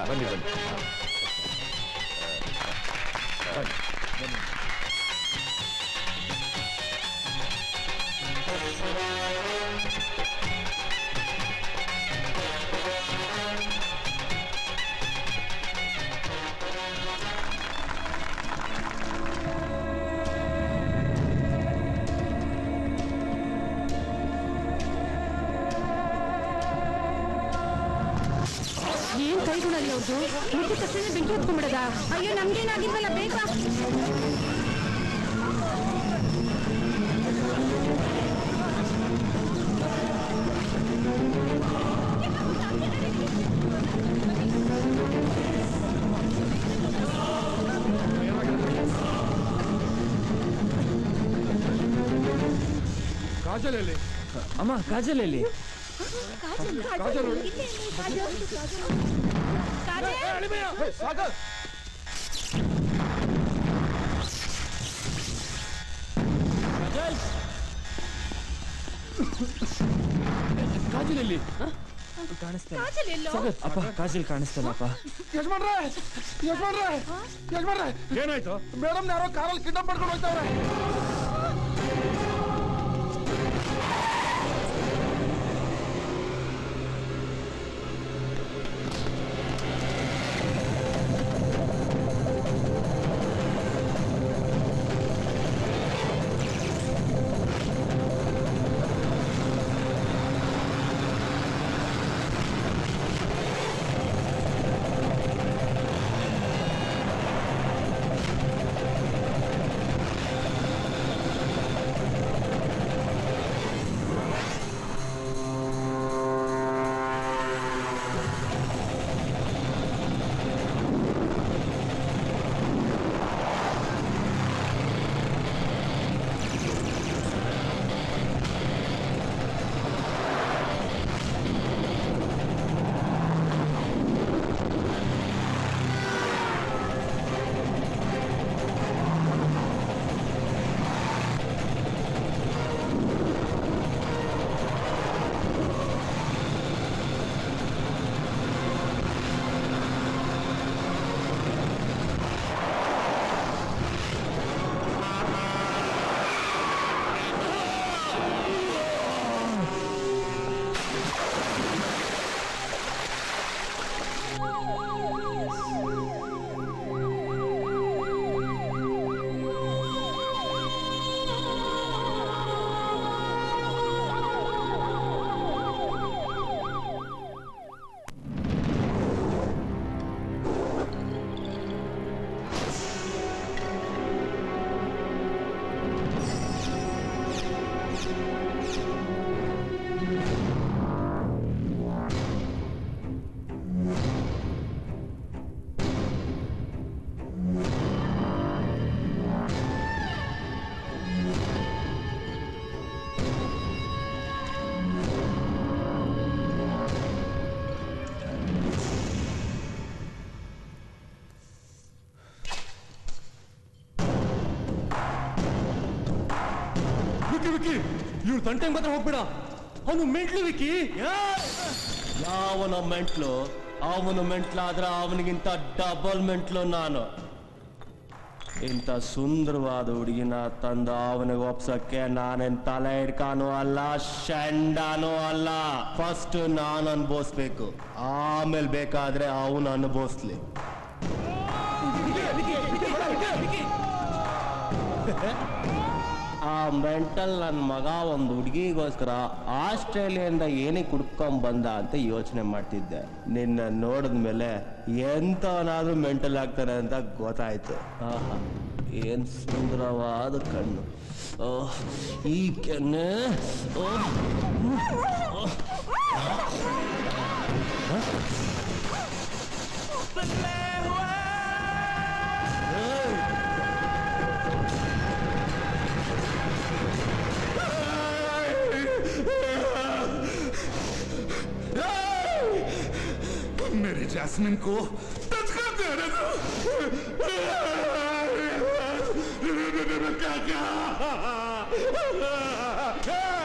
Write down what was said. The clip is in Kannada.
ಬನ್ನಿ ಬನ್ನಿ ಏನ್ ಕೈಗುಣಲ್ಲಿ ಅವ್ರದ್ದು ಮುಟ್ಟಿದ ತಕ್ಷಣ ಬೆಂಕಿ ಹೊತ್ಕೊಂಡ್ಬಿಡದ ಅಯ್ಯೋ ನಮ್ಗೇನಾಗಿಲ್ವಲ್ಲ ಬೇಗ ಕಾಜಲ್ ಎಲ್ಲಿ ಅಮ್ಮ ಕಾಜಲ್ ಎಲ್ಲಿ ಕಾಜಲ್ ಸಾಗರ್ ಕಾಜಲ್ ಎಲ್ಲಿ ಕಾಣಿಸ್ತಾ ಅಪ್ಪ ಕಾಜಲ್ ಕಾಣಿಸ್ತಲ್ಲಪ್ಪ ಯಜಮಾನ್ರೆ ಯಜಮಾನ್ರೆ ಯಜಮಾನ್ರೆ ಏನಾಯ್ತು ಮೇಡಮ್ ಯಾರೋ ಕಾರಲ್ಲಿ ಕಿಡ್ನಾಪ್ ಮಾಡ್ಕೊಂಡು ಹೋಗ್ತಾವ್ರೆ ವಿಕ್ಕಿ ವಿಕ್ಕಿ ಇವ್ರು ತಂಟೆಗೆ ಮಾತ್ರ ಹೋಗ್ಬೇಡ ಅವನು ಮೆಂಟ್ಲು ವಿಕ್ಕಿ ಯಾವನ ಮೆಂಟ್ಲು ಅವನು ಮೆಂಟ್ಲಾದ್ರೆ ಅವನಿಗಿಂತ ಡಬಲ್ ಮೆಂಟ್ಲು ನಾನು ಇಂಥ ಸುಂದರವಾದ ಹುಡುಗಿನ ತಂದು ಅವನಿಗೆ ಒಪ್ಸಕ್ಕೆ ನಾನೇನ್ ತಲೆ ಹಿಡ್ಕಾನು ಅಲ್ಲ ಶಂಡಾನು ಅಲ್ಲ ಫಸ್ಟ್ ನಾನು ಅನುಭವಿಸ್ಬೇಕು ಆಮೇಲೆ ಬೇಕಾದ್ರೆ ಅವನು ಅನುಭವಿಸ್ಲಿ ಆ ಮೆಂಟಲ್ ನನ್ನ ಮಗ ಒಂದು ಹುಡುಗಿಗೋಸ್ಕರ ಆಸ್ಟ್ರೇಲಿಯಾದಿಂದ ಏನಕ್ಕೆ ಹುಡ್ಕೊಂಡ್ ಬಂದ ಅಂತ ಯೋಚನೆ ಮಾಡ್ತಿದ್ದೆ ನಿನ್ನ ನೋಡಿದ್ಮೇಲೆ ಎಂಥವನಾದ್ರೂ ಮೆಂಟಲ್ ಆಗ್ತಾನೆ ಅಂತ ಗೊತ್ತಾಯ್ತು ಆಹಾ ಏನ್ ಸುಂದರವಾದ ಕಣ್ಣು ಓಹ್, ಈ ಕೆನ್ನೆ ಓಹ್. मेरी जैस्मिन को टच कर दे रहे थे क्या क्या